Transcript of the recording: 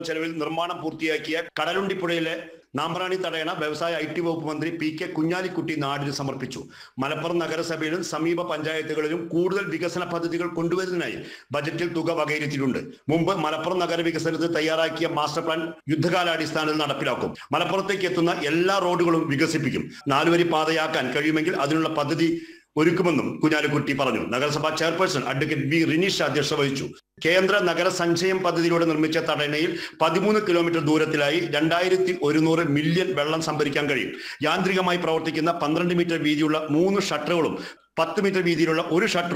ചെലവിൽ നിർമ്മാണം പൂർത്തിയാക്കിയ കടലുണ്ടിപ്പുഴയിലെ നാമ്പ്രാണി തടയണ വ്യവസായ ഐ ടി വകുപ്പ് മന്ത്രി പി കെ കുഞ്ഞാലിക്കുട്ടി നാടിന് സമർപ്പിച്ചു മലപ്പുറം നഗരസഭയിലും സമീപ പഞ്ചായത്തുകളിലും കൂടുതൽ വികസന പദ്ധതികൾ കൊണ്ടുവരുന്നതിനായി ബജറ്റിൽ തുക വകയിരുത്തിയിട്ടുണ്ട് മുമ്പ് മലപ്പുറം നഗര വികസനത്തിന് തയ്യാറാക്കിയ മാസ്റ്റർ പ്ലാൻ യുദ്ധകാലാടിസ്ഥാനത്തിൽ നടപ്പിലാക്കും മലപ്പുറത്തേക്ക് എത്തുന്ന എല്ലാ റോഡുകളും വികസിപ്പിക്കും നാലുവരി പാതയാക്കാൻ കഴിയുമെങ്കിൽ അതിനുള്ള പദ്ധതി ഒരുക്കുമെന്നും കുഞ്ഞാലിക്കുട്ടി പറഞ്ഞു നഗരസഭാ ചെയർപേഴ്സൺ അഡ്വക്കേറ്റ് ബി റിനീഷ് അധ്യക്ഷത വഹിച്ചു കേന്ദ്ര നഗര സഞ്ചയം പദ്ധതിയിലൂടെ നിർമ്മിച്ച തടയണയിൽ പതിമൂന്ന് കിലോമീറ്റർ ദൂരത്തിലായി രണ്ടായിരത്തി ഒരുന്നൂറ് മില്യൺ വെള്ളം സംഭരിക്കാൻ കഴിയും യാന്ത്രികമായി പ്രവർത്തിക്കുന്ന പന്ത്രണ്ട് മീറ്റർ വീതിയുള്ള മൂന്ന് ഷട്ടറുകളും പത്ത് മീറ്റർ വീതിയിലുള്ള ഒരു ഷട്ടർ